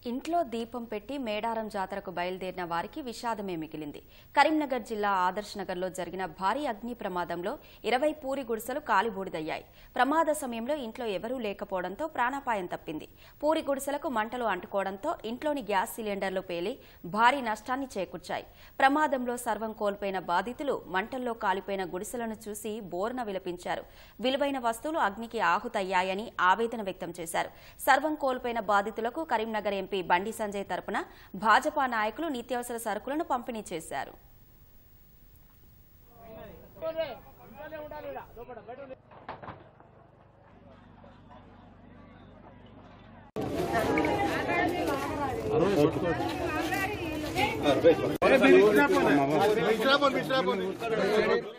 ఇంట్లో దీపం పెట్టి మేడారం జాతరకు బయలుదేరిన వారికి విషాదమే మిగిలింది కరీంనగర్ జిల్లా ఆదర్శ్ నగర్లో జరిగిన భారీ అగ్ని ప్రమాదంలో ఇరవై పూరి గుడిసెలు కాలిబూడిదయ్యాయి ప్రమాద సమయంలో ఇంట్లో ఎవరూ లేకపోవడంతో ప్రాణాపాయం తప్పింది పూరి గుడిసెలకు మంటలు అంటుకోవడంతో ఇంట్లోని గ్యాస్ సిలిండర్లు పేలి భారీ నష్టాన్ని చేకూర్చాయి ప్రమాదంలో సర్వం కోల్పోయిన బాధితులు మంటల్లో కాలిపోయిన గుడిసెలను చూసి బోర్న విలపించారు విలువైన వస్తువులు అగ్నికి ఆహుతయ్యాయని ఆవేదన వ్యక్తం చేశారు సర్వం కోల్పోయిన బాధితులకు కరీంనగర్ ఎంపీ బండి సంజయ్ తరపున భాజపా నాయకులు నిత్యావసర సరుకులను పంపిణీ చేశారు మిశ్రాపం మిశ్రాపం